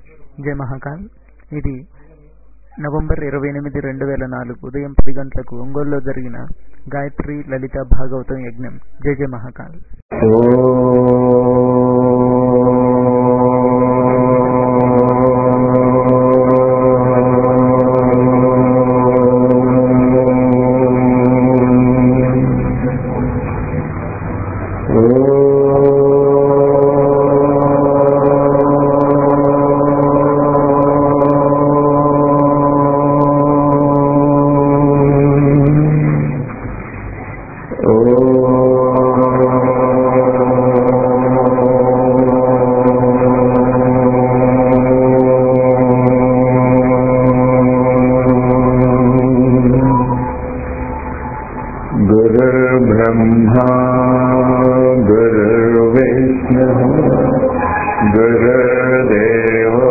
జై మహాకాల్ ఇది నవంబర్ ఇరవై ఎనిమిది రెండు వేల నాలుగు ఉదయం పది గంటలకు ఒంగోలులో జరిగిన గాయత్రి లలిత భాగవతం యజ్ఞం జై జై మహాకాల్ गुरुर्ब्रह्मा गुरुर्विष्णुः गुरुर्देवो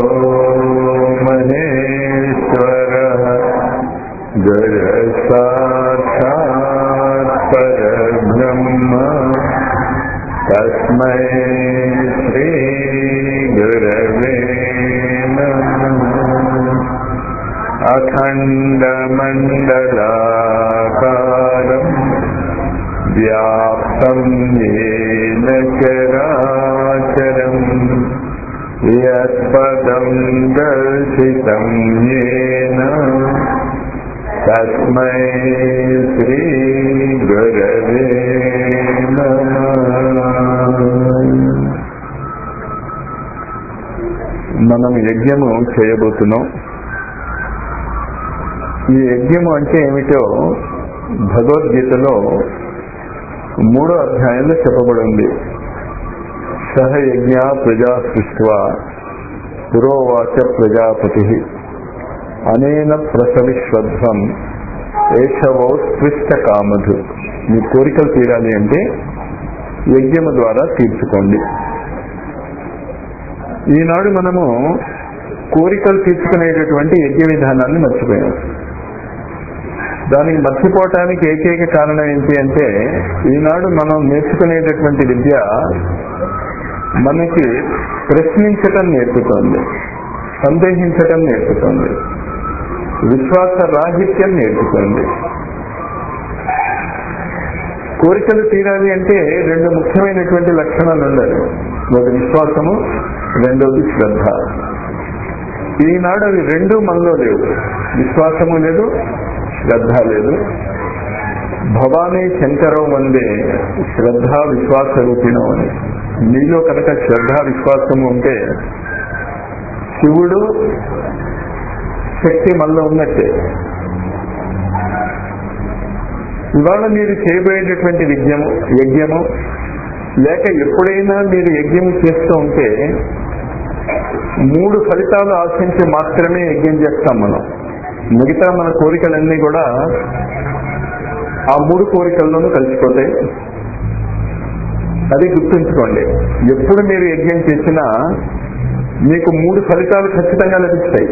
महेश्वरः गुरुसाक्षात् परब्रह्म तस्मै श्रीगुरवे नमः अखण्डमण्डलाकारम् व्याप्तं येन चराचरम् यत्पदं दर्शितं येन तस्मै श्रीगुरवे नमः మనం యజ్ఞము చేయబోతున్నాం ఈ యజ్ఞము అంటే ఏమిటో భగవద్గీతలో మూడో అధ్యాయంలో చెప్పబడింది సహయజ్ఞ ప్రజా సృష్వ పురోవాచ ప్రజాపతి అనేన ప్రసవిశ్వధ్వం ఏషవో స్పృష్ట కామధు మీ కోరికలు తీరాలి అంటే యజ్ఞము ద్వారా తీర్చుకోండి ఈనాడు మనము కోరికలు తీర్చుకునేటటువంటి యజ్ఞ విధానాన్ని మర్చిపోయాం దానికి మర్చిపోవటానికి ఏకైక కారణం ఏంటి అంటే ఈనాడు మనం నేర్చుకునేటటువంటి విద్య మనకి ప్రశ్నించటం నేర్పుతోంది సందేహించటం నేర్పుతోంది విశ్వాస రాహిత్యం నేర్పుతోంది కోరికలు తీరాలి అంటే రెండు ముఖ్యమైనటువంటి లక్షణాలు ఉండాలి ఒకటి విశ్వాసము రెండోది శ్రద్ధ ఈనాడు అవి రెండు మనలో లేవు విశ్వాసము లేదు శ్రద్ధ లేదు భవానీ శంకరం వందే శ్రద్ధ విశ్వాస రూపిణం అని నీలో కనుక శ్రద్ధ విశ్వాసము ఉంటే శివుడు శక్తి మనలో ఉన్నట్టే ఇవాళ మీరు చేయబోయేటటువంటి విద్యము యజ్ఞము లేక ఎప్పుడైనా మీరు యజ్ఞం చేస్తూ ఉంటే మూడు ఫలితాలు ఆశించి మాత్రమే యజ్ఞం చేస్తాం మనం మిగతా మన కోరికలన్నీ కూడా ఆ మూడు కోరికల్లోనూ కలిసిపోతాయి అది గుర్తుంచుకోండి ఎప్పుడు మీరు యజ్ఞం చేసినా మీకు మూడు ఫలితాలు ఖచ్చితంగా లభిస్తాయి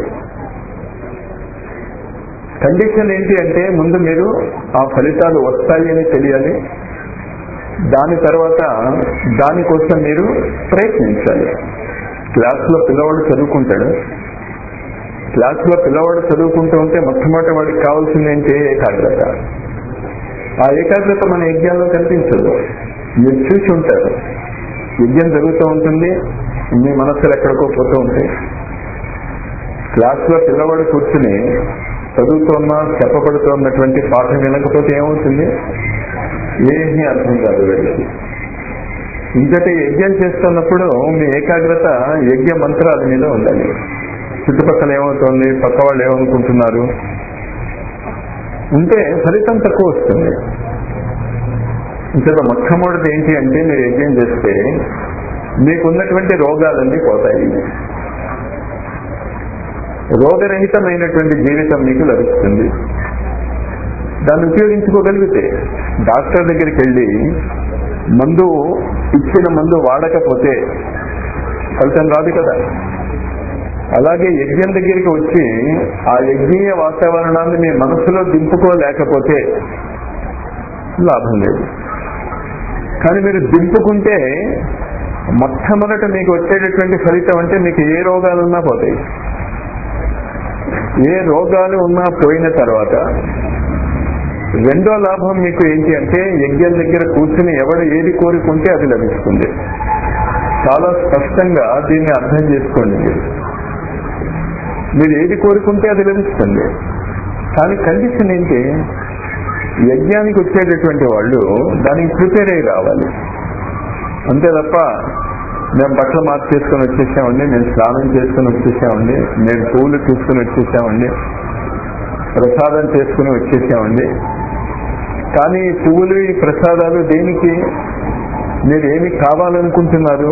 కండిషన్ ఏంటి అంటే ముందు మీరు ఆ ఫలితాలు వస్తాయి అని తెలియాలి దాని తర్వాత దానికోసం మీరు ప్రయత్నించాలి క్లాస్లో పిల్లవాడు చదువుకుంటాడు క్లాస్లో పిల్లవాడు చదువుకుంటూ ఉంటే మొట్టమొదటి వాడికి కావాల్సింది ఏంటి ఏకాగ్రత ఆ ఏకాగ్రత మన యజ్ఞాల్లో కనిపించదు మీరు చూసి ఉంటారు యజ్ఞం జరుగుతూ ఉంటుంది మీ మనస్సులు ఎక్కడికో పోతూ ఉంటాయి క్లాస్లో పిల్లవాడు కూర్చుని చదువుతున్నా చెప్పబడుతున్నటువంటి పాఠం వినకపోతే ఏమవుతుంది ఏమీ అర్థం కాదు వీళ్ళకి ఇంతటి యజ్ఞం చేస్తున్నప్పుడు మీ ఏకాగ్రత యజ్ఞ మంత్రాల మీద ఉండాలి చుట్టుపక్కల ఏమవుతుంది పక్క వాళ్ళు ఏమనుకుంటున్నారు ఉంటే ఫలితం తక్కువ వస్తుంది ఇంతలో మొట్టమొదటిది ఏంటి అంటే మీరు యజ్ఞం చేస్తే మీకున్నటువంటి రోగాలన్నీ పోతాయి రోగరహితమైనటువంటి జీవితం మీకు లభిస్తుంది దాన్ని ఉపయోగించుకోగలిగితే డాక్టర్ దగ్గరికి వెళ్ళి మందు ఇచ్చిన మందు వాడకపోతే ఫలితం రాదు కదా అలాగే యజ్ఞం దగ్గరికి వచ్చి ఆ యజ్ఞీయ వాతావరణాన్ని మీ మనసులో దింపుకోలేకపోతే లాభం లేదు కానీ మీరు దింపుకుంటే మొట్టమొదట మీకు వచ్చేటటువంటి ఫలితం అంటే మీకు ఏ రోగాలు ఉన్నా పోతాయి ఏ రోగాలు ఉన్నా పోయిన తర్వాత రెండో లాభం మీకు ఏంటి అంటే యజ్ఞం దగ్గర కూర్చుని ఎవడు ఏది కోరుకుంటే అది లభిస్తుంది చాలా స్పష్టంగా దీన్ని అర్థం చేసుకోండి మీరు మీరు ఏది కోరుకుంటే అది లభిస్తుంది కానీ కండిషన్ ఏంటి యజ్ఞానికి వచ్చేటటువంటి వాళ్ళు దానికి ప్రిపేర్ అయ్యి రావాలి అంతే తప్ప మేము బట్టలు మార్చేసుకొని వచ్చేసామండి మేము స్నానం చేసుకుని వచ్చేసామండి మేము పువ్వులు తీసుకుని వచ్చేసామండి ప్రసాదం చేసుకుని వచ్చేసామండి కానీ ఈ పువ్వులు ఈ ప్రసాదాలు దేనికి మీరు ఏమి కావాలనుకుంటున్నారు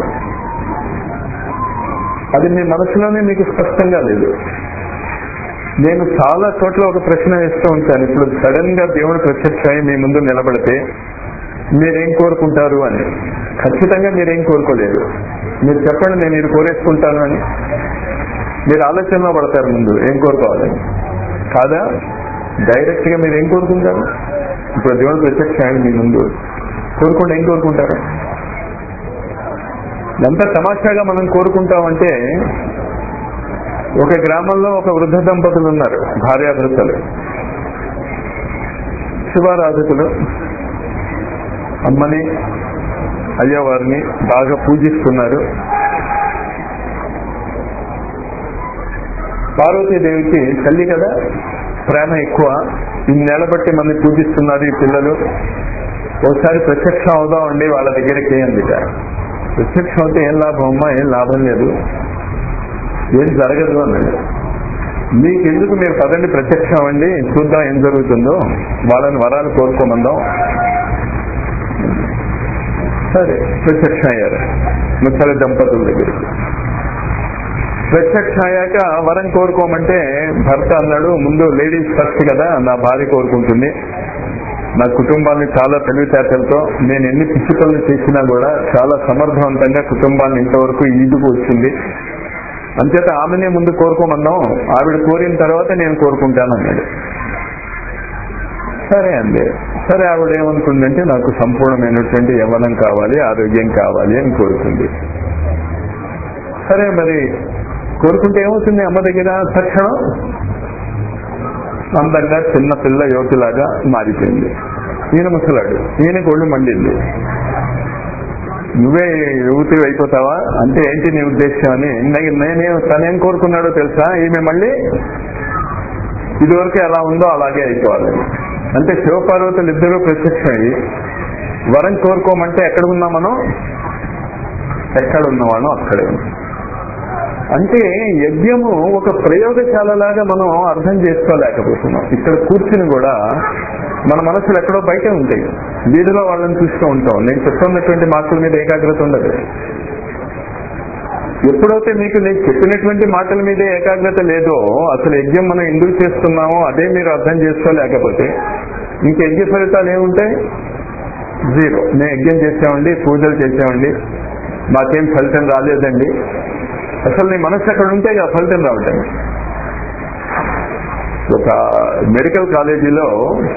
అది మీ మనసులోనే మీకు స్పష్టంగా లేదు నేను చాలా చోట్ల ఒక ప్రశ్న వేస్తూ ఉంటాను ఇప్పుడు సడన్ గా దేవుడు ప్రత్యక్షమై మీ ముందు నిలబడితే మీరేం కోరుకుంటారు అని ఖచ్చితంగా మీరేం కోరుకోలేరు మీరు చెప్పండి నేను ఇది కోరేసుకుంటాను అని మీరు ఆలోచనలో పడతారు ముందు ఏం కోరుకోవాలి కాదా డైరెక్ట్ గా మీరు ఏం కోరుకుంటారు ఇప్పుడు దేవుడు ప్రత్యక్షం మీ ముందు కోరుకుంటే ఏం కోరుకుంటారు ఎంత తమాషాగా మనం కోరుకుంటామంటే ఒక గ్రామంలో ఒక వృద్ధ దంపతులు ఉన్నారు భార్యాభర్తలు శివారాధకులు అమ్మని అయ్యవారిని బాగా పూజిస్తున్నారు పార్వతీదేవికి తల్లి కదా ప్రేమ ఎక్కువ ఇన్నేళ్ల బట్టి మంది పూజిస్తున్నారు ఈ పిల్లలు ఒకసారి ప్రత్యక్షం అవుదామండి వాళ్ళ దగ్గరికి అందుక ప్రత్యక్షం అవుతే ఏం లాభం అమ్మా ఏం లాభం లేదు ఏం జరగదు అన్నాడు మీకెందుకు మీరు పదండి ప్రత్యక్షం అవ్వండి చూద్దాం ఏం జరుగుతుందో వాళ్ళని వరాలు కోరుకోమందాం సరే ప్రత్యక్షం అయ్యారు ముచ్చలి దంపతుల దగ్గరికి ప్రత్యక్షం అయ్యాక వరం కోరుకోమంటే భర్త అన్నాడు ముందు లేడీస్ ఫస్ట్ కదా నా భార్య కోరుకుంటుంది నా కుటుంబాన్ని చాలా తెలివితేటలతో నేను ఎన్ని పిచ్చి పనులు చేసినా కూడా చాలా సమర్థవంతంగా కుటుంబాన్ని ఇంతవరకు ఈదుకు వచ్చింది అంచేత ఆమెనే ముందు కోరుకోమన్నాం ఆవిడ కోరిన తర్వాత నేను కోరుకుంటాను అన్నాడు సరే అండి సరే ఆవిడ ఏమనుకుందంటే నాకు సంపూర్ణమైనటువంటి యవ్వనం కావాలి ఆరోగ్యం కావాలి అని కోరుకుంది సరే మరి కోరుకుంటే ఏమవుతుంది అమ్మ దగ్గర తక్షణం అందంగా చిన్న పిల్ల యువతిలాగా మారిపోయింది ఈయన ముసలాడు ఈయనకి ఒళ్ళు మండింది నువ్వే యువతి అయిపోతావా అంటే ఏంటి నీ ఉద్దేశం అని నే- నేనే తనేం కోరుకున్నాడో తెలుసా ఈమె మళ్ళీ ఇదివరకు ఎలా ఉందో అలాగే అయిపోవాలి అంటే శివపార్వతులు ఇద్దరు ప్రత్యక్షమయ్యి వరం కోరుకోమంటే ఎక్కడ ఉన్నాం మనం ఎక్కడ ఉన్నవాళ్ళం అక్కడే ఉన్నాం అంటే యజ్ఞము ఒక ప్రయోగశాలలాగా మనం అర్థం చేసుకోలేకపోతున్నాం ఇక్కడ కూర్చుని కూడా మన మనసులు ఎక్కడో బయటే ఉంటాయి వీధిలో వాళ్ళని చూస్తూ ఉంటాం నేను చెప్తున్నటువంటి మాటల మీద ఏకాగ్రత ఉండదు ఎప్పుడైతే మీకు నేను చెప్పినటువంటి మాటల మీదే ఏకాగ్రత లేదో అసలు యజ్ఞం మనం ఎందుకు చేస్తున్నామో అదే మీరు అర్థం చేసుకోలేకపోతే ఇంక యజ్ఞ ఫలితాలు ఏముంటాయి జీరో మేము యజ్ఞం చేసామండి పూజలు చేసామండి మాకేం ఫలితం రాలేదండి అసలు నీ మనసు అక్కడ ఉంటే ఇక ఫలితం రావటం ఒక మెడికల్ కాలేజీలో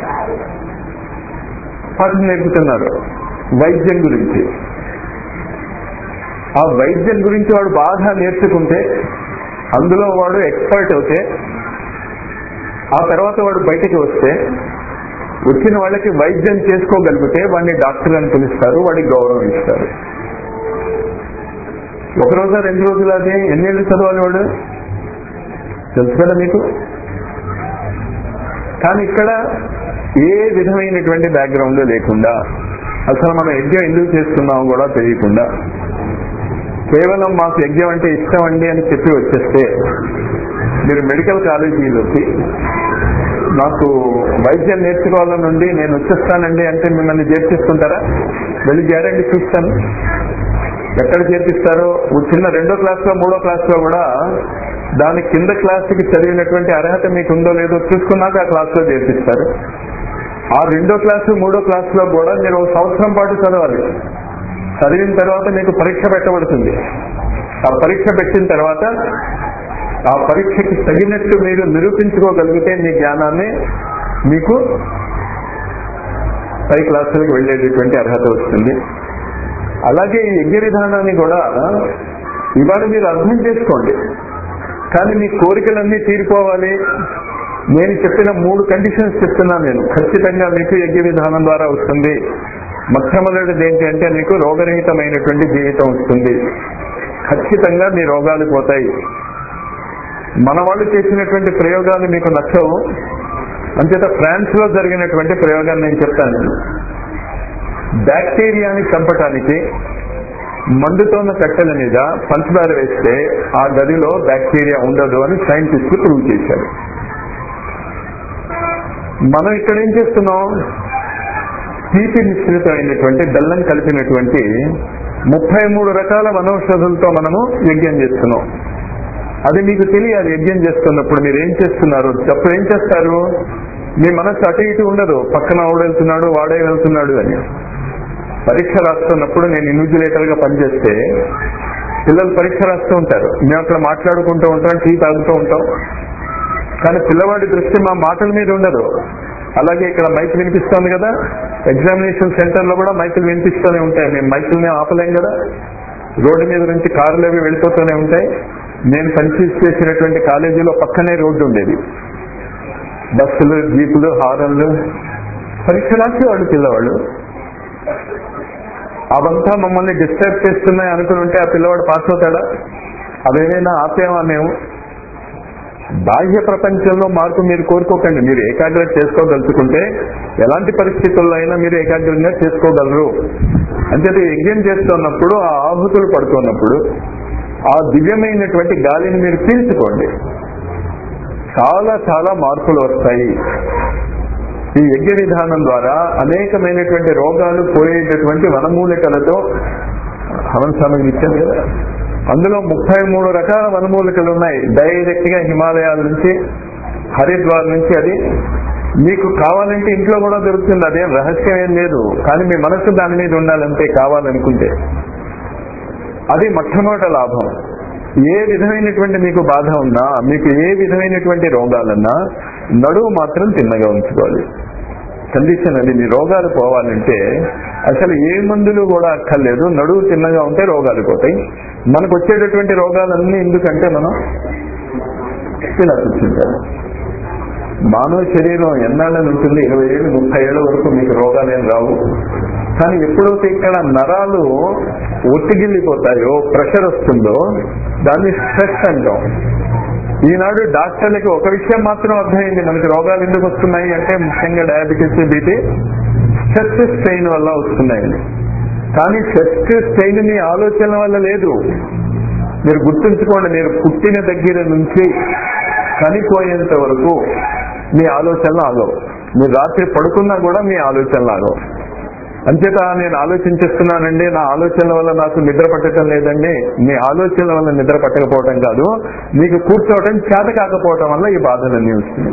పాఠం నేర్పుతున్నారు వైద్యం గురించి ఆ వైద్యం గురించి వాడు బాగా నేర్చుకుంటే అందులో వాడు ఎక్స్పర్ట్ అవుతే ఆ తర్వాత వాడు బయటికి వస్తే వచ్చిన వాళ్ళకి వైద్యం చేసుకోగలిగితే వాడిని డాక్టర్ అని పిలుస్తారు వాడికి గౌరవం ఇస్తారు ఒక రోజు రెండు రోజులు అది ఎన్నేళ్ళు చదవాలి వాడు తెలుసు కదా మీకు కానీ ఇక్కడ ఏ విధమైనటువంటి బ్యాక్గ్రౌండ్ లేకుండా అసలు మనం యజ్ఞం ఎందుకు చేస్తున్నామో కూడా తెలియకుండా కేవలం మాకు యజ్ఞం అంటే ఇష్టం అండి అని చెప్పి వచ్చేస్తే మీరు మెడికల్ కాలేజీలోకి నాకు వైద్యం నేర్చుకోవాలని నుండి నేను వచ్చేస్తానండి అంటే మిమ్మల్ని చేర్పిస్తుంటారా వెళ్ళి గ్యారంటీ చూస్తాను ఎక్కడ చేర్పిస్తారో ఓ చిన్న రెండో క్లాస్ లో మూడో క్లాస్ లో కూడా దాని కింద క్లాస్ కి చదివినటువంటి అర్హత మీకు ఉందో లేదో చూసుకున్నాక ఆ క్లాస్ లో చేర్పిస్తారు ఆ రెండో క్లాసు మూడో క్లాస్ లో కూడా మీరు ఒక సంవత్సరం పాటు చదవాలి చదివిన తర్వాత మీకు పరీక్ష పెట్టబడుతుంది ఆ పరీక్ష పెట్టిన తర్వాత ఆ పరీక్షకి తగినట్టు మీరు నిరూపించుకోగలిగితే మీ జ్ఞానాన్ని మీకు పై క్లాసులకు వెళ్ళేటటువంటి అర్హత వస్తుంది అలాగే ఈ యజ్ఞ విధానాన్ని కూడా ఇవాళ మీరు అర్థం చేసుకోండి కానీ మీ కోరికలన్నీ తీరిపోవాలి నేను చెప్పిన మూడు కండిషన్స్ చెప్తున్నాను నేను ఖచ్చితంగా మీకు యజ్ఞ విధానం ద్వారా వస్తుంది మొట్టమొదటిది ఏంటి అంటే మీకు రోగరహితమైనటువంటి జీవితం వస్తుంది ఖచ్చితంగా మీ రోగాలు పోతాయి మన వాళ్ళు చేసినటువంటి ప్రయోగాలు మీకు నచ్చవు అంచేత ఫ్రాన్స్ లో జరిగినటువంటి ప్రయోగాన్ని నేను చెప్తాను బ్యాక్టీరియాని చంపటానికి మండుతోన్న కట్టెల మీద పంచదార వేస్తే ఆ గదిలో బ్యాక్టీరియా ఉండదు అని సైంటిస్టులు ప్రూవ్ చేశారు మనం ఇక్కడ ఏం చేస్తున్నాం తీపి మిశ్రితమైనటువంటి బెల్లం కలిపినటువంటి ముప్పై మూడు రకాల వనౌషధులతో మనము యజ్ఞం చేస్తున్నాం అది మీకు తెలియాలి యజ్ఞం చేస్తున్నప్పుడు మీరు ఏం చేస్తున్నారు అప్పుడు ఏం చేస్తారు మీ మనసు అటు ఇటు ఉండదు పక్కన ఆవిడ వెళ్తున్నాడు వాడే వెళ్తున్నాడు అని పరీక్ష రాస్తున్నప్పుడు నేను ఇన్విజిలేటర్ గా పనిచేస్తే పిల్లలు పరీక్ష రాస్తూ ఉంటారు మేము అక్కడ మాట్లాడుకుంటూ ఉంటాం టీ తాగుతూ ఉంటాం కానీ పిల్లవాడి దృష్టి మా మాటల మీద ఉండదు అలాగే ఇక్కడ మైక్ వినిపిస్తోంది కదా ఎగ్జామినేషన్ సెంటర్ లో కూడా మైకులు వినిపిస్తూనే ఉంటాయి మేము మైకులు మేము ఆపలేం కదా రోడ్డు మీద నుంచి కార్లు అవి వెళ్ళిపోతూనే ఉంటాయి నేను పనిచేసి చేసినటువంటి కాలేజీలో పక్కనే రోడ్డు ఉండేది బస్సులు జీపులు హారన్లు పరీక్ష రాసేవాళ్ళు పిల్లవాళ్ళు అవంతా మమ్మల్ని డిస్టర్బ్ చేస్తున్నాయి అనుకుని ఉంటే ఆ పిల్లవాడు పాస్ అవుతాడా అవేమైనా ఆపేమా మేము బాహ్య ప్రపంచంలో మార్పు మీరు కోరుకోకండి మీరు ఏకాగ్రత చేసుకోగలుచుకుంటే ఎలాంటి పరిస్థితుల్లో అయినా మీరు ఏకాగ్రంగా చేసుకోగలరు అంచేత యజ్ఞం చేస్తున్నప్పుడు ఆ ఆహుతులు పడుతున్నప్పుడు ఆ దివ్యమైనటువంటి గాలిని మీరు పీల్చుకోండి చాలా చాలా మార్పులు వస్తాయి ఈ యజ్ఞ విధానం ద్వారా అనేకమైనటువంటి రోగాలు పోయేటటువంటి వనమూలికలతో హవన్ సామగ్రి ఇచ్చారు కదా అందులో ముప్పై మూడు రకాల వనమూలికలు ఉన్నాయి డైరెక్ట్ గా హిమాలయాల నుంచి హరిద్వార్ నుంచి అది మీకు కావాలంటే ఇంట్లో కూడా దొరుకుతుంది అదేం రహస్యం ఏం లేదు కానీ మీ మనసు దాని మీద ఉండాలంటే కావాలనుకుంటే అది మొట్టమొదటి లాభం ఏ విధమైనటువంటి మీకు బాధ ఉన్నా మీకు ఏ విధమైనటువంటి రోగాలన్నా నడువు మాత్రం తిన్నగా ఉంచుకోవాలి కండిషన్ అది మీ రోగాలు పోవాలంటే అసలు ఏ మందులు కూడా అక్కర్లేదు నడువు తిన్నగా ఉంటే రోగాలు పోతాయి మనకు వచ్చేటటువంటి రోగాలన్నీ ఎందుకంటే మనం ఇలా కూర్చుంటారు మానవ శరీరం ఎన్నాళ్ళని ఉంటుంది ఇరవై ఏళ్ళు ముప్పై ఏళ్ళ వరకు మీకు రోగాలేం రావు కానీ ఎప్పుడైతే ఇక్కడ నరాలు ఒత్తిగిల్లిపోతాయో ప్రెషర్ వస్తుందో దాన్ని స్ట్రెస్ అంటాం ఈనాడు డాక్టర్లకి ఒక విషయం మాత్రం అర్థమైంది మనకి రోగాలు ఎందుకు వస్తున్నాయి అంటే ముఖ్యంగా డయాబెటీస్ బీపీ స్ట్రెస్ స్ట్రెయిన్ వల్ల వస్తున్నాయండి కానీ స్ట్రెస్ స్ట్రెయిన్ మీ ఆలోచన వల్ల లేదు మీరు గుర్తుంచుకోండి మీరు పుట్టిన దగ్గర నుంచి చనిపోయేంత వరకు మీ ఆలోచనలు ఆగవు మీరు రాత్రి పడుకున్నా కూడా మీ ఆలోచనలు ఆగవు అంచేత నేను ఆలోచించేస్తున్నానండి నా ఆలోచనల వల్ల నాకు నిద్ర పట్టడం లేదండి మీ ఆలోచనల వల్ల నిద్ర పట్టకపోవటం కాదు మీకు కూర్చోవటం చేత కాకపోవటం వల్ల ఈ బాధలన్నీ వస్తున్నాయి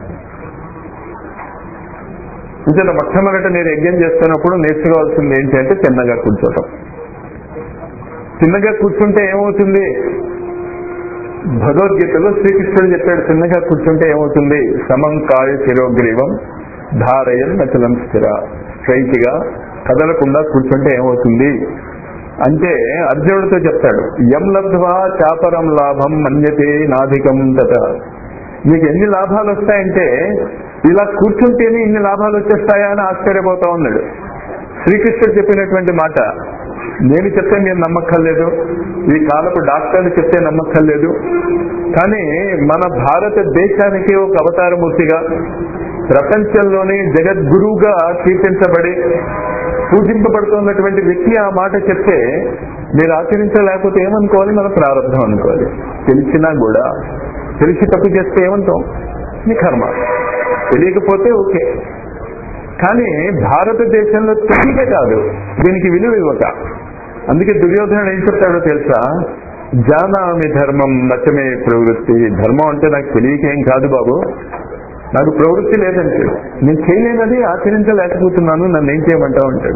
అంచేత మొట్టమొదట మీరు యజ్ఞం చేస్తున్నప్పుడు నేర్చుకోవాల్సింది ఏంటి అంటే తిన్నగా కూర్చోవటం తిన్నగా కూర్చుంటే ఏమవుతుంది భగవద్గీతలో శ్రీకృష్ణుడు చెప్పాడు చిన్నగా కూర్చుంటే ఏమవుతుంది సమం కాయ శిరోగ్రీవం ధారయన్ నచలం స్థిర స్ట్రైట్ గా కదలకుండా కూర్చుంటే ఏమవుతుంది అంటే అర్జునుడితో చెప్తాడు ఎం లబ్ధ్వా చాపరం లాభం మన్యతే నాధికం తత మీకు ఎన్ని లాభాలు వస్తాయంటే ఇలా కూర్చుంటేనే ఇన్ని లాభాలు వచ్చేస్తాయా అని ఆశ్చర్యపోతా ఉన్నాడు శ్రీకృష్ణుడు చెప్పినటువంటి మాట నేను చెప్తే నేను నమ్మక్కర్లేదు ఈ కాలపు డాక్టర్లు చెప్తే నమ్మక్కర్లేదు కానీ మన భారతదేశానికి ఒక అవతారమూర్తిగా ప్రపంచంలోని జగద్గురువుగా కీర్తించబడి పూజింపబడుతున్నటువంటి వ్యక్తి ఆ మాట చెప్తే మీరు ఆచరించలేకపోతే ఏమనుకోవాలి మన ప్రారంభం అనుకోవాలి తెలిసినా కూడా తెలిసి తప్పు చేస్తే ఏమంటాం మీ కర్మ తెలియకపోతే ఓకే కానీ భారతదేశంలో తెలియక కాదు దీనికి విలువ ఇవ్వక అందుకే దుర్యోధనుడు ఏం చెప్తాడో తెలుసా జానామి ధర్మం నచ్చమే ప్రవృత్తి ధర్మం అంటే నాకు తెలియకేం కాదు బాబు నాకు ప్రవృత్తి లేదంటే నేను చేయలేనది ఆచరించలేకపోతున్నాను నన్ను ఏం చేయమంటావు అంటాడు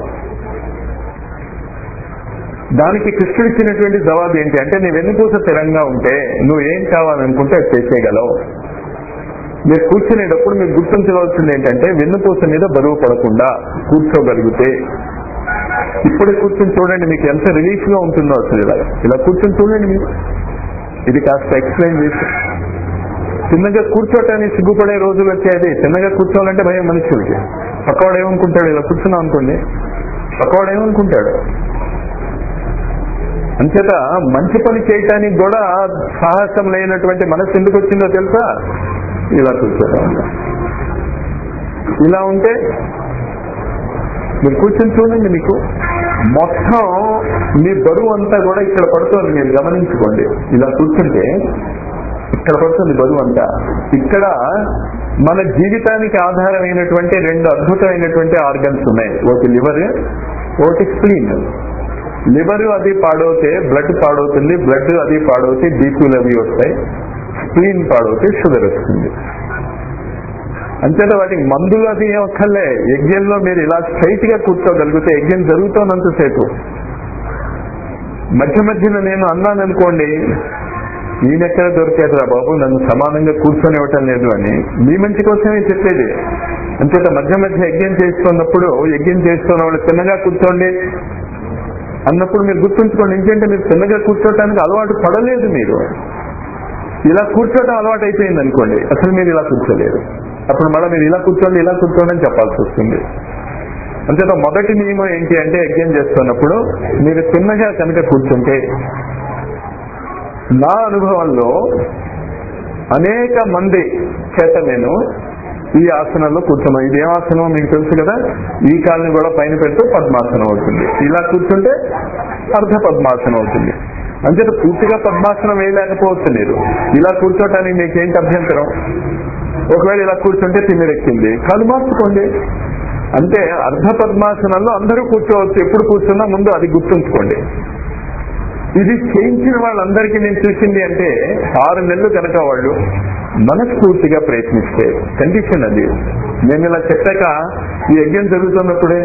దానికి కృష్ణుడు ఇచ్చినటువంటి జవాబు ఏంటి అంటే నీ వెన్నుపూస స్థిరంగా ఉంటే నువ్వు ఏం కావాలనుకుంటే అది చేసేయగలవు మీరు కూర్చునేటప్పుడు మీరు గుర్తించవలసింది ఏంటంటే వెన్నుపూస మీద బరువు పడకుండా కూర్చోగలిగితే ఇప్పుడు కూర్చొని చూడండి మీకు ఎంత రిలీఫ్ గా ఉంటుందో అసలు ఇలా ఇలా కూర్చొని చూడండి మీరు ఇది కాస్త ఎక్స్ప్లెయిన్ చేసి చిన్నగా కూర్చోటానికి సిగ్గుపడే రోజులు వచ్చాయి చిన్నగా కూర్చోవాలంటే భయం మనుషులకి పక్కవాడు ఏమనుకుంటాడు ఇలా కూర్చున్నాం అనుకోండి పక్కవాడు ఏమనుకుంటాడు అంచేత మంచి పని చేయటానికి కూడా సాహసం లేనటువంటి మనసు ఎందుకు వచ్చిందో తెలుసా ఇలా కూర్చోవడం వల్ల. ఇలా ఉంటే మీరు కూర్చొని చూడండి మీకు మొత్తం మీ బరువు అంతా కూడా ఇక్కడ పడుతుంది మీరు గమనించుకోండి ఇలా కూర్చుంటే ఇక్కడ పడుతుంది బరువు అంతా ఇక్కడ మన జీవితానికి ఆధారమైనటువంటి రెండు అద్భుతమైనటువంటి ఆర్గన్స్ ఉన్నాయి ఒకటి లివర్ ఒకటి స్ప్లీన్ లివర్ అది పాడవుతే బ్లడ్ పాడవుతుంది బ్లడ్ అది పాడవుతే బీపీలు అవి వస్తాయి స్ప్లీన్ పాడవుతే షుగర్ వస్తుంది అంతేత వాటికి మందులు అది ఏం ఒక్కర్లే యజ్ఞంలో మీరు ఇలా స్ట్రైట్ గా కూర్చోగలిగితే యజ్ఞం జరుగుతున్నంతసేపు మధ్య మధ్యన నేను అన్నాను అనుకోండి ఈయనెక్కడ దొరికేదిరా బాబు నన్ను సమానంగా కూర్చొనివ్వటం లేదు అని మీ మంచి కోసమే చెప్పేది అంతేత మధ్య మధ్య యజ్ఞం చేస్తున్నప్పుడు యజ్ఞం చేస్తున్న వాళ్ళు చిన్నగా కూర్చోండి అన్నప్పుడు మీరు గుర్తుంచుకోండి ఎందుకంటే మీరు చిన్నగా కూర్చోటానికి అలవాటు పడలేదు మీరు ఇలా కూర్చోటం అలవాటు అయిపోయింది అనుకోండి అసలు మీరు ఇలా కూర్చోలేరు అప్పుడు మళ్ళీ మీరు ఇలా కూర్చోండి ఇలా కూర్చోండి అని చెప్పాల్సి వస్తుంది అంతేత మొదటి నియమం ఏంటి అంటే యజ్ఞం చేస్తున్నప్పుడు మీరు చిన్నగా కనుక కూర్చుంటే నా అనుభవంలో అనేక మంది చేత నేను ఈ ఆసనంలో కూర్చున్నాం ఇది ఏం ఆసనం మీకు తెలుసు కదా ఈ కాల్ని కూడా పైన పెడితే పద్మాసనం అవుతుంది ఇలా కూర్చుంటే అర్ధ పద్మాసనం అవుతుంది అంచేత పూర్తిగా పద్మాసనం వేయలేకపోవచ్చు మీరు ఇలా కూర్చోటానికి మీకేంటి అభ్యంతరం ఒకవేళ ఇలా కూర్చుంటే తిమ్మిరెక్కింది కాలు మార్చుకోండి అంటే అర్ధ పద్మాసనంలో అందరూ కూర్చోవచ్చు ఎప్పుడు కూర్చున్నా ముందు అది గుర్తుంచుకోండి ఇది చేయించిన వాళ్ళందరికీ నేను చూసింది అంటే ఆరు నెలలు కనుక వాళ్ళు మనస్ఫూర్తిగా ప్రయత్నిస్తే కండిషన్ అది నేను ఇలా చెప్పాక ఈ యజ్ఞం జరుగుతున్నప్పుడే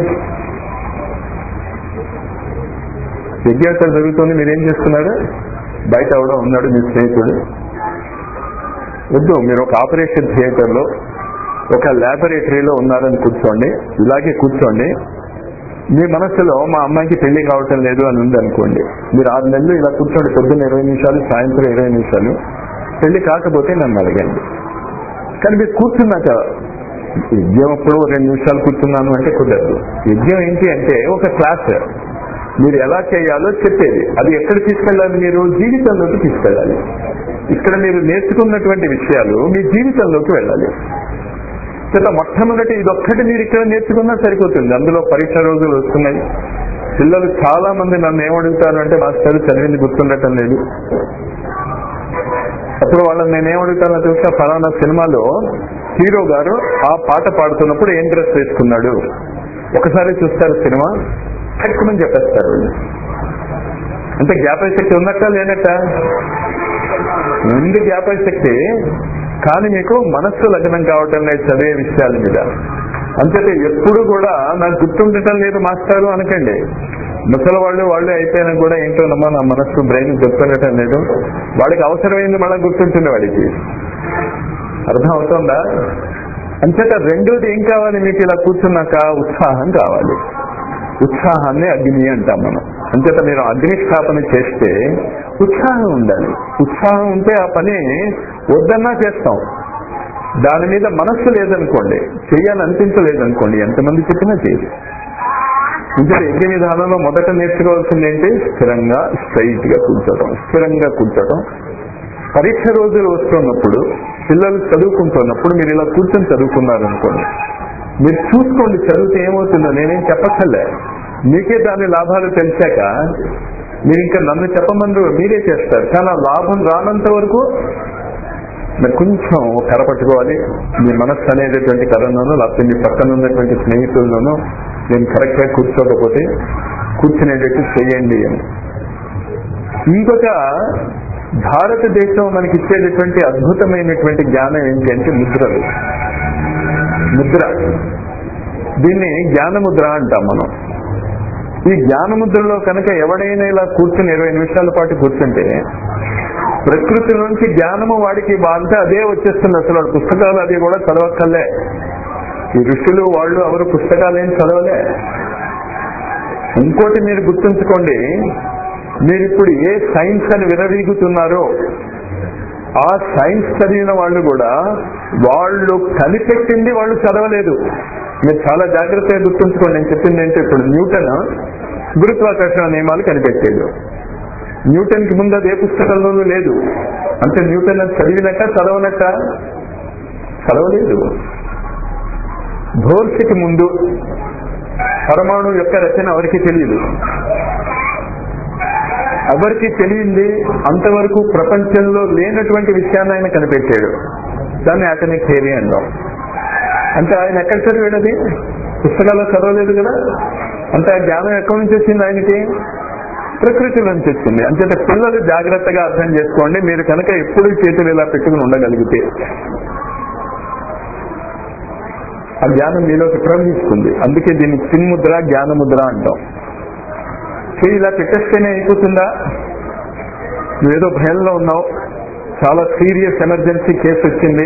యజ్ఞం ఎక్కడ జరుగుతుంది మీరేం చేస్తున్నారు బయట అవడం ఉన్నాడు మీ స్నేహితుడు వద్దు మీరు ఒక ఆపరేషన్ థియేటర్ లో ఒక ల్యాబొరేటరీలో ఉన్నారని కూర్చోండి ఇలాగే కూర్చోండి మీ మనసులో మా అమ్మాయికి పెళ్లి కావటం లేదు అని ఉంది అనుకోండి మీరు ఆరు నెలలు ఇలా కూర్చోండి పొద్దున్న ఇరవై నిమిషాలు సాయంత్రం ఇరవై నిమిషాలు పెళ్లి కాకపోతే నన్ను అడగండి కానీ మీరు కూర్చున్నాక యజ్ఞం అప్పుడు రెండు నిమిషాలు కూర్చున్నాను అంటే కుదరదు యజ్ఞం ఏంటి అంటే ఒక క్లాస్ మీరు ఎలా చేయాలో చెప్పేది అది ఎక్కడ తీసుకెళ్ళాలి మీరు జీవితంలోకి తీసుకెళ్ళాలి ఇక్కడ మీరు నేర్చుకున్నటువంటి విషయాలు మీ జీవితంలోకి వెళ్ళాలి చేత మొట్టమొదటి ఇదొక్కటి మీరు ఇక్కడ నేర్చుకున్నా సరిపోతుంది అందులో పరీక్ష రోజులు వస్తున్నాయి పిల్లలు చాలా మంది నన్ను ఏమడుగుతారు అంటే మాస్టర్ చదివింది గుర్తుండటం లేదు అప్పుడు వాళ్ళని నేను ఏమడుగుతానో తెలుసా ఫలానా సినిమాలో హీరో గారు ఆ పాట పాడుతున్నప్పుడు ఏం డ్రెస్ వేసుకున్నాడు ఒకసారి చూస్తారు సినిమా కట్టుకుని చెప్పేస్తారు వాళ్ళు. అంటే జ్ఞాపక శక్తి ఉన్నట్ట లేనట్ట ఉంది జ్ఞాపక శక్తి కానీ మీకు మనస్సు లగ్నం కావటం లేదు చదివే విషయాల మీద అంతేతే ఎప్పుడు కూడా నాకు గుర్తుండటం లేదు మాస్టారు అనకండి ముసలి వాళ్ళు వాళ్ళు అయిపోయినా కూడా ఏంటోనమ్మా నా మనస్సు బ్రెయిన్ గుర్తుండటం లేదు వాడికి అవసరమైంది మళ్ళీ గుర్తుంటుంది వాడికి అర్థం అవుతుందా అంచేత రెండోది ఏం కావాలి మీకు ఇలా కూర్చున్నాక ఉత్సాహం కావాలి ఉత్సాహాన్ని అగ్ని అంటాం మనం అంచేత మీరు అగ్ని స్థాపన చేస్తే ఉత్సాహం ఉండాలి ఉత్సాహం ఉంటే ఆ పని వద్దన్నా చేస్తాం దాని మీద మనస్సు లేదనుకోండి చేయాలనిపించలేదనుకోండి ఎంతమంది చెప్పినా చేయదు ఇంకా యజ్ఞ విధానంలో మొదట నేర్చుకోవాల్సింది ఏంటి స్థిరంగా స్ట్రైట్ గా కూర్చోటం స్థిరంగా కూర్చోటం పరీక్ష రోజులు వస్తున్నప్పుడు పిల్లలు చదువుకుంటున్నప్పుడు మీరు ఇలా కూర్చొని చదువుకున్నారు అనుకోండి మీరు చూసుకోండి చదివితే ఏమవుతుందో నేనేం చెప్పక్కర్లే మీకే దాని లాభాలు తెలిసాక మీరు ఇంకా నన్ను చెప్పమందు మీరే చేస్తారు కానీ ఆ లాభం రానంత వరకు మీరు కొంచెం కరపట్టుకోవాలి మీ మనస్సు అనేటటువంటి కరోనాను లేకపోతే మీ పక్కన ఉన్నటువంటి స్నేహితుల్లోనూ నేను కరెక్ట్ గా కూర్చోకపోతే కూర్చునేటట్టు చేయండి అని ఇంకొక భారతదేశం మనకి ఇచ్చేటటువంటి అద్భుతమైనటువంటి జ్ఞానం ఏంటి అంటే ముద్రలు ముద్ర దీన్ని జ్ఞానముద్ర అంటాం మనం ఈ జ్ఞానముద్రలో కనుక ఎవడైనా ఇలా కూర్చుని ఇరవై నిమిషాల పాటు కూర్చుంటే ప్రకృతి నుంచి జ్ఞానము వాడికి బాగా అదే వచ్చేస్తుంది అసలు వాడు పుస్తకాలు అది కూడా చదవక్కర్లే ఈ ఋషులు వాళ్ళు ఎవరు పుస్తకాలు ఏం చదవలే ఇంకోటి మీరు గుర్తుంచుకోండి మీరు ఇప్పుడు ఏ సైన్స్ అని విరవీగుతున్నారో ఆ సైన్స్ చదివిన వాళ్ళు కూడా వాళ్ళు కనిపెట్టింది వాళ్ళు చదవలేదు మీరు చాలా జాగ్రత్తగా గుర్తుంచుకోండి నేను చెప్పింది ఏంటంటే ఇప్పుడు న్యూటన్ గురుత్వాకర్షణ నియమాలు కనిపెట్టాడు న్యూటన్ కి ముందు అది ఏ పుస్తకంలోనూ లేదు అంటే న్యూటన్ అది చదివినట్ట చదవనట్ట చదవలేదు భోర్సికి ముందు పరమాణు యొక్క రచన ఎవరికి తెలియదు ఎవరికి తెలియంది అంతవరకు ప్రపంచంలో లేనటువంటి విషయాన్ని ఆయన కనిపెట్టాడు దాన్ని అటమిక్ థియరీ అంటాం అంటే ఆయన ఎక్కడ చదివాడు అది పుస్తకాల్లో చదవలేదు కదా అంటే ఆ జ్ఞానం ఎక్కడి నుంచి వచ్చింది ఆయనకి ప్రకృతిలో నుంచి వచ్చింది అంచేత పిల్లలు జాగ్రత్తగా అర్థం చేసుకోండి మీరు కనుక ఎప్పుడు చేతులు ఇలా పెట్టుకుని ఉండగలిగితే ఆ జ్ఞానం మీలోకి ప్రవహిస్తుంది అందుకే దీన్ని చిన్ముద్ర జ్ఞానముద్ర అంటాం చేయి ఇలా పెట్టేస్తేనే అయిపోతుందా నువ్వేదో భయంలో ఉన్నావు చాలా సీరియస్ ఎమర్జెన్సీ కేసు వచ్చింది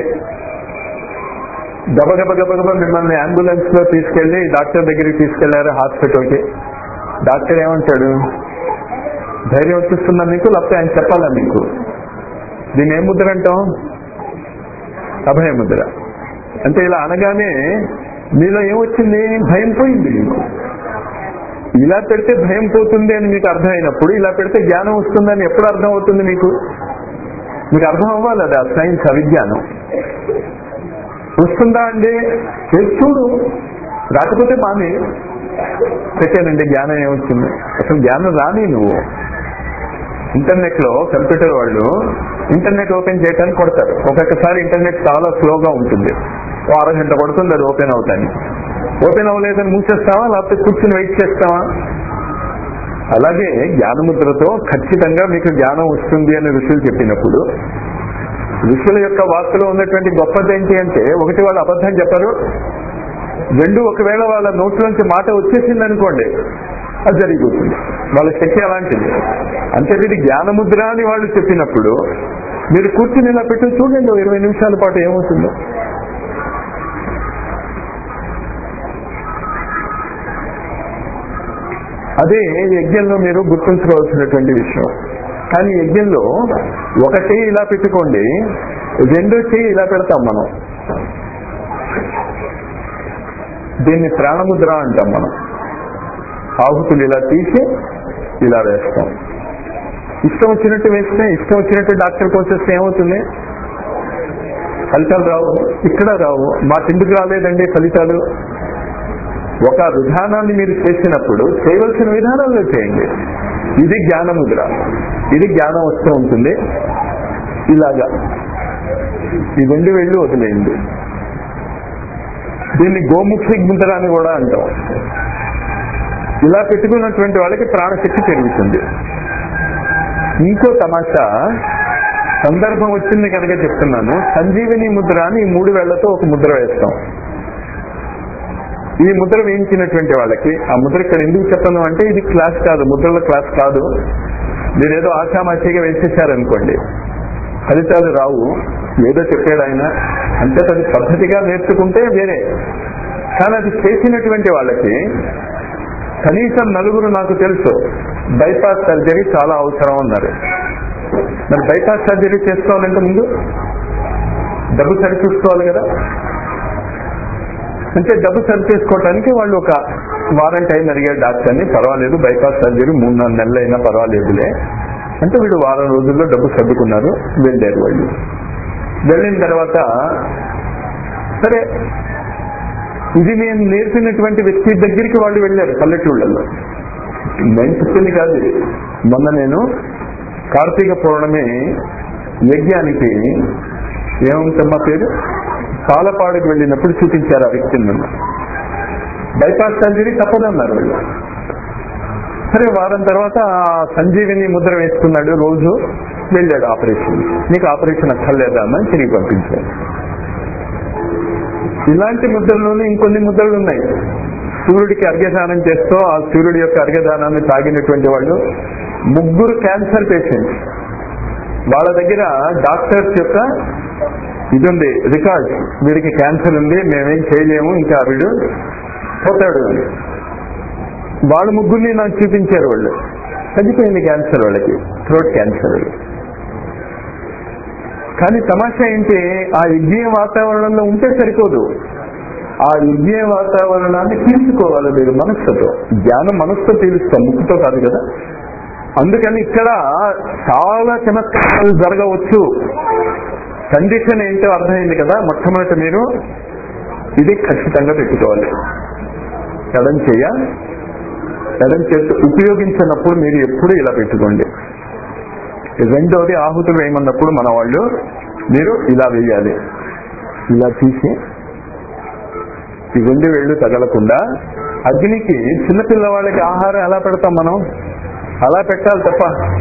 గబగబ గబగబ మిమ్మల్ని అంబులెన్స్ లో తీసుకెళ్లి డాక్టర్ దగ్గరికి తీసుకెళ్లారు హాస్పిటల్కి డాక్టర్ ఏమంటాడు ధైర్యం వచ్చేస్తుందా మీకు లేకపోతే ఆయన చెప్పాలా మీకు దీన్ని ఏం ముద్ర అంటాం అభయ ముద్ర అంటే ఇలా అనగానే మీలో ఏమొచ్చింది భయం పోయింది మీకు ఇలా పెడితే భయం పోతుంది అని మీకు అర్థమైనప్పుడు ఇలా పెడితే జ్ఞానం వస్తుందని ఎప్పుడు అర్థం అవుతుంది మీకు మీకు అర్థం అవ్వాలి అది ఆ సైన్స్ అవిజ్ఞానం వస్తుందా అండి చేసి చూడు రాకపోతే మాని పెట్టానండి జ్ఞానం ఏమొచ్చింది అసలు జ్ఞానం రాని నువ్వు ఇంటర్నెట్ లో కంప్యూటర్ వాళ్ళు ఇంటర్నెట్ ఓపెన్ చేయడానికి కొడతారు ఒక్కొక్కసారి ఇంటర్నెట్ చాలా స్లోగా ఉంటుంది ఓ అరగంట పడుతుంది అది ఓపెన్ అవుతాను ఓపెన్ అవ్వలేదని మూసేస్తావా లేకపోతే కూర్చుని వెయిట్ చేస్తావా అలాగే జ్ఞానముద్రతో ఖచ్చితంగా మీకు జ్ఞానం వస్తుంది అని ఋషులు చెప్పినప్పుడు ఋషుల యొక్క వాక్కులో ఉన్నటువంటి గొప్పది ఏంటి అంటే ఒకటి వాళ్ళు అబద్ధం చెప్పరు రెండు ఒకవేళ వాళ్ళ నోట్లోంచి మాట వచ్చేసింది అనుకోండి అది జరిగిపోతుంది వాళ్ళ శక్తి అలాంటిది అంటే ఇది జ్ఞానముద్ర అని వాళ్ళు చెప్పినప్పుడు మీరు కూర్చుని ఇలా పెట్టి చూడండి ఓ ఇరవై నిమిషాల పాటు ఏమవుతుందో అదే యజ్ఞంలో మీరు గుర్తుంచుకోవాల్సినటువంటి విషయం కానీ యజ్ఞంలో ఒక చెయ్యి ఇలా పెట్టుకోండి రెండో చెయ్యి ఇలా పెడతాం మనం దీన్ని ప్రాణముద్ర అంటాం మనం ఆహుతులు ఇలా తీసి ఇలా వేస్తాం ఇష్టం వచ్చినట్టు వేస్తే ఇష్టం వచ్చినట్టు డాక్టర్ వచ్చేస్తే ఏమవుతుంది ఫలితాలు రావు ఇక్కడ రావు మా తిండికి రాలేదండి ఫలితాలు ఒక విధానాన్ని మీరు చేసినప్పుడు చేయవలసిన విధానంలో చేయండి ఇది జ్ఞానముద్ర ఇది జ్ఞానం వస్తూ ఉంటుంది ఇలాగా ఈ రెండు వెళ్ళి వదిలేయండి దీన్ని గోముఖి ముద్ర అని కూడా అంటాం ఇలా పెట్టుకున్నటువంటి వాళ్ళకి ప్రాణశక్తి పెరుగుతుంది ఇంకో తమాషా సందర్భం వచ్చింది కనుక చెప్తున్నాను సంజీవిని ముద్ర అని ఈ మూడు వేళ్లతో ఒక ముద్ర వేస్తాం ఈ ముద్ర వేయించినటువంటి వాళ్ళకి ఆ ముద్ర ఇక్కడ ఎందుకు చెప్పను అంటే ఇది క్లాస్ కాదు ముద్రల క్లాస్ కాదు మీరు ఏదో ఆశామాషిగా వేసేసారనుకోండి ఫలితాలు రావు ఏదో చెప్పాడు ఆయన అంటే అది పద్ధతిగా నేర్చుకుంటే వేరే కానీ అది చేసినటువంటి వాళ్ళకి కనీసం నలుగురు నాకు తెలుసు బైపాస్ సర్జరీ చాలా అవసరం అన్నారు మరి బైపాస్ సర్జరీ చేసుకోవాలంటే ముందు డబ్బు సరి చూసుకోవాలి కదా అంటే డబ్బు సరి చేసుకోవటానికి వాళ్ళు ఒక వారం టైం అడిగారు డాక్టర్ని పర్వాలేదు బైపాస్ సర్జరీ మూడు నాలుగు నెలలు అయినా పర్వాలేదులే అంటే వీళ్ళు వారం రోజుల్లో డబ్బు సర్దుకున్నారు వెళ్ళారు వాళ్ళు వెళ్ళిన తర్వాత సరే ఇది నేను నేర్పినటువంటి వ్యక్తి దగ్గరికి వాళ్ళు వెళ్ళారు పల్లెటూళ్ళల్లో నేను చెప్పింది కాదు ఇది. మొన్న నేను కార్తీక పౌర్ణమి యజ్ఞానికి ఏముంటమ్మా పేరు పాలపాడుకు వెళ్ళినప్పుడు చూపించారు ఆ వ్యక్తిని నన్ను బైపాస్ సర్జరీ తప్పదన్నారు వాళ్ళు సరే వారం తర్వాత ఆ సంజీవిని ముద్ర వేసుకున్నాడు రోజు వెళ్ళాడు ఆపరేషన్ నీకు ఆపరేషన్ అక్కర్లేదా అని తిరిగి పంపించాడు ఇలాంటి ముద్రలోనే ఇంకొన్ని ముద్రలు ఉన్నాయి సూర్యుడికి అర్ఘ్యదానం చేస్తూ ఆ సూర్యుడి యొక్క అర్ఘ్యదానాన్ని తాగినటువంటి వాళ్ళు ముగ్గురు క్యాన్సర్ పేషెంట్స్ వాళ్ళ దగ్గర డాక్టర్స్ యొక్క ఇది ఉంది రికార్డ్ వీడికి క్యాన్సర్ ఉంది మేమేం చేయలేము ఇంకా వీడు పోతాడు అని వాళ్ళ ముగ్గురిని నాకు చూపించారు వాళ్ళు తగ్గిపోయింది క్యాన్సర్ వాళ్ళకి థ్రోట్ క్యాన్సర్ కానీ తమాషా ఏంటి ఆ యజ్ఞ వాతావరణంలో ఉంటే సరిపోదు ఆ యజ్ఞ వాతావరణాన్ని తీసుకోవాలి మీరు మనస్సుతో జ్ఞానం మనస్సుతో తీరుస్తాం ముక్కుతో కాదు కదా అందుకని ఇక్కడ చాలా చమత్కారాలు జరగవచ్చు కండిషన్ ఏంటో అర్థమైంది కదా మొట్టమొదటి మీరు ఇది ఖచ్చితంగా పెట్టుకోవాలి ఎడం చెయ్య ఎడం చేతి ఉపయోగించినప్పుడు మీరు ఎప్పుడు ఇలా పెట్టుకోండి రెండవది ఆహుతులు వేయమన్నప్పుడు మన వాళ్ళు మీరు ఇలా వేయాలి ఇలా తీసి ఈ రెండు వేళ్ళు తగలకుండా అగ్నికి చిన్నపిల్ల వాళ్ళకి ఆహారం ఎలా పెడతాం మనం అలా పెట్టాలి తప్ప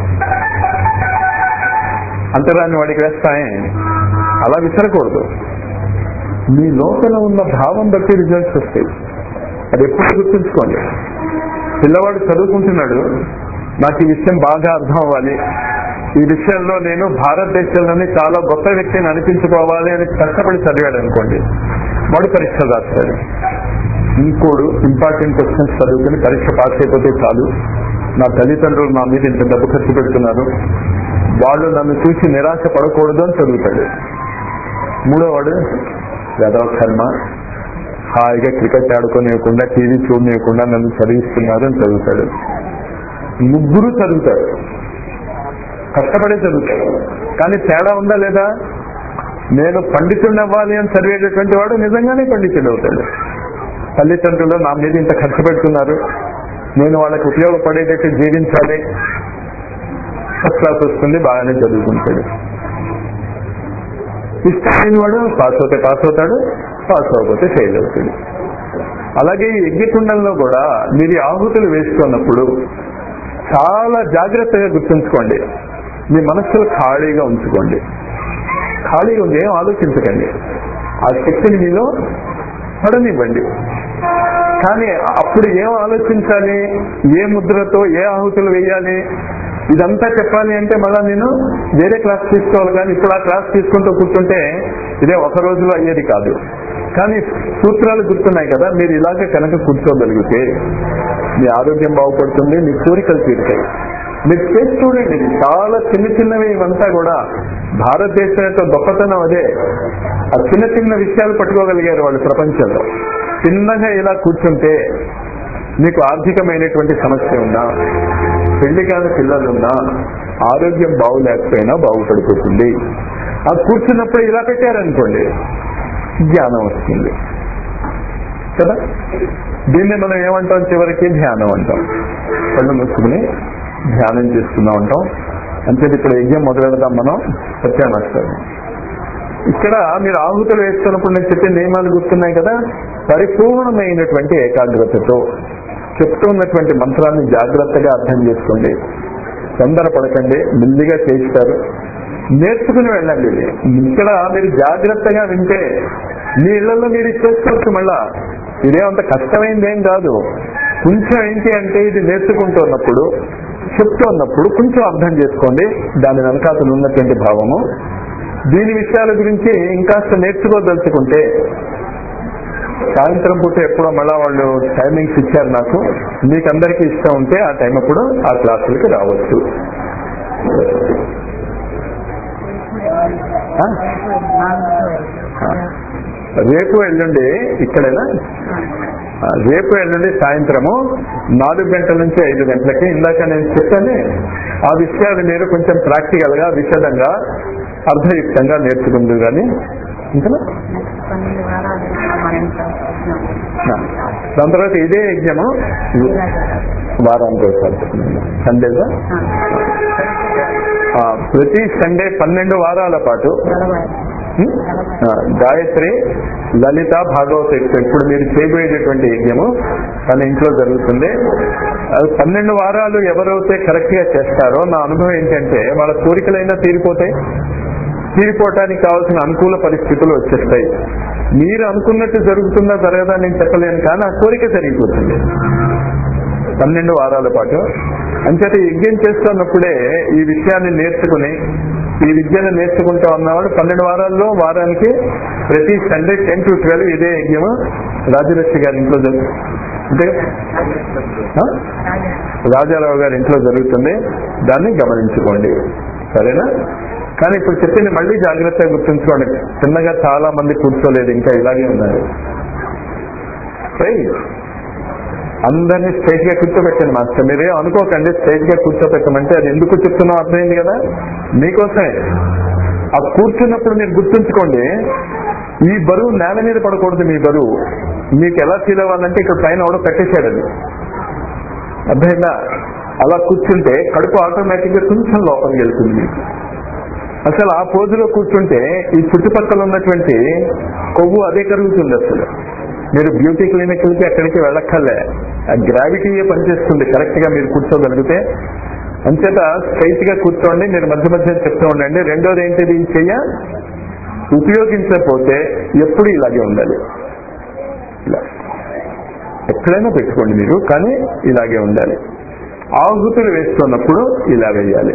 అంతరాన్ని వాడికి వేస్తాయే అలా విసరకూడదు మీ లోపల ఉన్న భావం బట్టి రిజల్ట్స్ వస్తాయి అది ఎప్పుడు గుర్తుంచుకోండి పిల్లవాడు చదువుకుంటున్నాడు నాకు ఈ విషయం బాగా అర్థం అవ్వాలి ఈ విషయంలో నేను భారతదేశంలోనే చాలా గొప్ప వ్యక్తిని అనిపించుకోవాలి అని కష్టపడి చదివాడు అనుకోండి వాడు పరీక్ష రాస్తాడు ఇంకోడు ఇంపార్టెంట్ క్వశ్చన్స్ చదువుకుని పరీక్ష పాస్ అయిపోతే చాలు నా తల్లిదండ్రులు నా మీద ఇంత డబ్బు ఖర్చు పెడుతున్నారు వాళ్ళు నన్ను చూసి నిరాశ పడకూడదు అని చదువుతాడు మూడోవాడు యాదవ కర్మ హాయిగా క్రికెట్ ఆడుకోనివ్వకుండా టీవీ చూడనివ్వకుండా నన్ను చదివిస్తున్నారు అని చదువుతాడు ముగ్గురు చదువుతారు కష్టపడే చదువుతాడు కానీ తేడా ఉందా లేదా నేను పండితుడిని అవ్వాలి అని చదివేటటువంటి వాడు నిజంగానే పండితుడు అవుతాడు తల్లిదండ్రులు నా మీద ఇంత ఖర్చు పెడుతున్నారు నేను వాళ్ళకి ఉపయోగపడేటట్టు జీవించాలి ఫస్ట్ క్లాస్ వస్తుంది బాగానే చదువుకుంటాడు ఇష్టమైన వాడు పాస్ అవుతే పాస్ అవుతాడు పాస్ అవ్వకపోతే ఫెయిల్ అవుతాడు అలాగే ఈ యజ్ఞకుండంలో కూడా మీరు ఈ ఆహుతులు వేసుకున్నప్పుడు చాలా జాగ్రత్తగా గుర్తుంచుకోండి మీ మనస్సులు ఖాళీగా ఉంచుకోండి ఖాళీగా ఉంది ఏం ఆలోచించకండి ఆ శక్తిని మీలో పడనివ్వండి కానీ అప్పుడు ఏం ఆలోచించాలి ఏ ముద్రతో ఏ ఆహుతులు వేయాలి ఇదంతా చెప్పాలి అంటే మళ్ళా నేను వేరే క్లాస్ తీసుకోవాలి కానీ ఇప్పుడు ఆ క్లాస్ తీసుకుంటూ కూర్చుంటే ఇదే ఒక రోజులో అయ్యేది కాదు కానీ సూత్రాలు గుర్తున్నాయి కదా మీరు ఇలాగే కనుక కూర్చోగలిగితే మీ ఆరోగ్యం బాగుపడుతుంది మీ కోరికలు తీరుతాయి మీరు చేసి చూడండి ఇది చాలా చిన్న చిన్నవి ఇవంతా కూడా భారతదేశం యొక్క గొప్పతనం అదే ఆ చిన్న చిన్న విషయాలు పట్టుకోగలిగారు వాళ్ళు ప్రపంచంలో చిన్నగా ఇలా కూర్చుంటే మీకు ఆర్థికమైనటువంటి సమస్య ఉన్నా పెళ్లి కాని పిల్లలున్నా ఆరోగ్యం బాగులేకపోయినా బాగుపడిపోతుంది ఆ కూర్చున్నప్పుడు ఇలా పెట్టారనుకోండి జ్ఞానం వస్తుంది కదా దీన్ని మనం ఏమంటాం చివరికి ధ్యానం అంటాం కళ్ళు మూసుకుని ధ్యానం చేస్తున్నాం అంటాం అంటే ఇప్పుడు యజ్ఞం మొదలెడదాం మనం సత్యానష్టాలు ఇక్కడ మీరు ఆహుతులు వేస్తున్నప్పుడు నేను చెప్పే నియమాలు గుర్తున్నాయి కదా పరిపూర్ణమైనటువంటి ఏకాగ్రతతో చెప్తున్నటువంటి మంత్రాన్ని జాగ్రత్తగా అర్థం చేసుకోండి తొందరపడకండి మెల్లిగా చేస్తారు నేర్చుకుని వెళ్ళండి ఇది ఇక్కడ మీరు జాగ్రత్తగా వింటే మీ ఇళ్లలో మీరు ఇది చేసుకోవచ్చు మళ్ళా ఇదేమంత కష్టమైంది ఏం కాదు కొంచెం ఏంటి అంటే ఇది నేర్చుకుంటున్నప్పుడు చెప్తున్నప్పుడు కొంచెం అర్థం చేసుకోండి దాని వెనకాతలు ఉన్నటువంటి భావము దీని విషయాల గురించి ఇంకాస్త నేర్చుకోదలుచుకుంటే సాయంత్రం పూట ఎప్పుడో మళ్ళా వాళ్ళు టైమింగ్స్ ఇచ్చారు నాకు మీకు అందరికీ ఇష్టం ఉంటే ఆ టైం అప్పుడు ఆ క్లాసులకి రావచ్చు ఆ? ఆ. రేపు ఎల్లుండి ఇక్కడేనా ఆ, రేపు ఎల్లుండి సాయంత్రము నాలుగు గంటల నుంచి ఐదు గంటలకి ఇందాక నేను చెప్పాను ఆ విషయాలు మీరు కొంచెం ప్రాక్టికల్ గా విశదంగా అర్థయుక్తంగా నేర్చుకుందు కానీ ఇంకా పన్నెండు వారాలు మన ఇంట్లో ఉన్నాం. దాని తర్వాత ఇదే యజ్ఞము వారానికి ఒకసారి సండేగా ఆ, ఆ, ప్రతి సండే పన్నెండు వారాల పాటు నలభై హ్మ్? ఆ, గాయత్రి లలిత భాగవత యజ్ఞం. ఇప్పుడు మీరు చేయబోయేటటువంటి యజ్ఞము తన ఇంట్లో జరుగుతుంది అది పన్నెండు వారాలు ఎవరైతే కరెక్ట్ గా చేస్తారో నా అనుభవం ఏంటంటే వాళ్ళ కోరికలైనా తీరిపోతాయి తీరిపోవటానికి కావాల్సిన అనుకూల పరిస్థితులు వచ్చేస్తాయి మీరు అనుకున్నట్టు జరుగుతుందా జరగదా నేను చెప్పలేను కానీ ఆ కోరిక జరిగిపోతుంది పన్నెండు వారాల పాటు అంచేత ఈ యజ్ఞం చేస్తున్నప్పుడే ఈ విషయాన్ని నేర్చుకుని ఈ విద్యను నేర్చుకుంటా ఉన్నవాడు పన్నెండు వారాల్లో వారానికి ప్రతి సండే టెన్ టు ట్వెల్వ్ ఇదే యజ్ఞము రాజలక్ష్మి గారి ఇంట్లో జరుగు- అంటే ఆ? రాజారావు గారి ఇంట్లో జరుగుతుంది దాన్ని గమనించుకోండి సరేనా కానీ ఇప్పుడు చెప్పింది మళ్ళీ జాగ్రత్తగా గుర్తుంచుకోండి చిన్నగా చాలా మంది కూర్చోలేదు ఇంకా ఇలాగే ఉన్నారు Right? అందరినీ స్టేజ్ గా కూర్చోబెట్టండి మాస్టర్ మీరే అనుకోకండి స్టేజ్ గా కూర్చోబెట్టమంటే అది ఎందుకు చెప్తున్నాం అర్థమైంది కదా మీకోసమే ఆ కూర్చున్నప్పుడు మీరు గుర్తుంచుకోండి ఈ బరువు నేల మీద పడకూడదు మీ బరువు మీకు ఎలా ఫీల్ అవ్వాలంటే ఇక్కడ పైన ఎవడో పెట్టేశాడు అది అర్థమైందా అలా కూర్చుంటే కడుపు ఆటోమేటిక్ గా కొంచెం లోపలికి వెళ్తుంది మీకు అసలు ఆ పోజులో కూర్చుంటే ఈ చుట్టుపక్కల ఉన్నటువంటి కొవ్వు అదే కరుగుతుంది అసలు మీరు బ్యూటీ క్లినిక్లకి ఎక్కడికి వెళ్ళక్కర్లే ఆ గ్రావిటీయే పనిచేస్తుంది కరెక్ట్ గా మీరు కూర్చోగలిగితే అంచేత స్ట్రైట్ గా కూర్చోండి మీరు మధ్య మధ్య చెప్తూ ఉండండి రెండోది ఏంటిది ఈ చెయ్య ఉపయోగించకపోతే ఎప్పుడు ఇలాగే ఉండాలి ఇలా ఎక్కడైనా పెట్టుకోండి మీరు కానీ ఇలాగే ఉండాలి ఆహుతులు వేస్తున్నప్పుడు ఇలా వేయాలి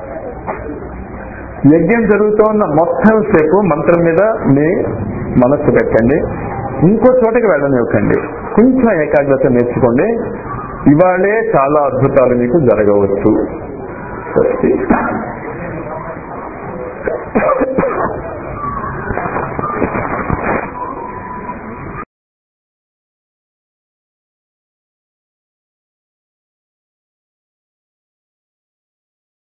యజ్ఞం జరుగుతున్న మొత్తం సేపు మంత్రం మీద మీ మనస్సు పెట్టండి ఇంకో చోటకి వెళ్ళనివ్వకండి కొంచెం ఏకాగ్రత నేర్చుకోండి ఇవాళే చాలా అద్భుతాలు మీకు జరగవచ్చు స్వస్తి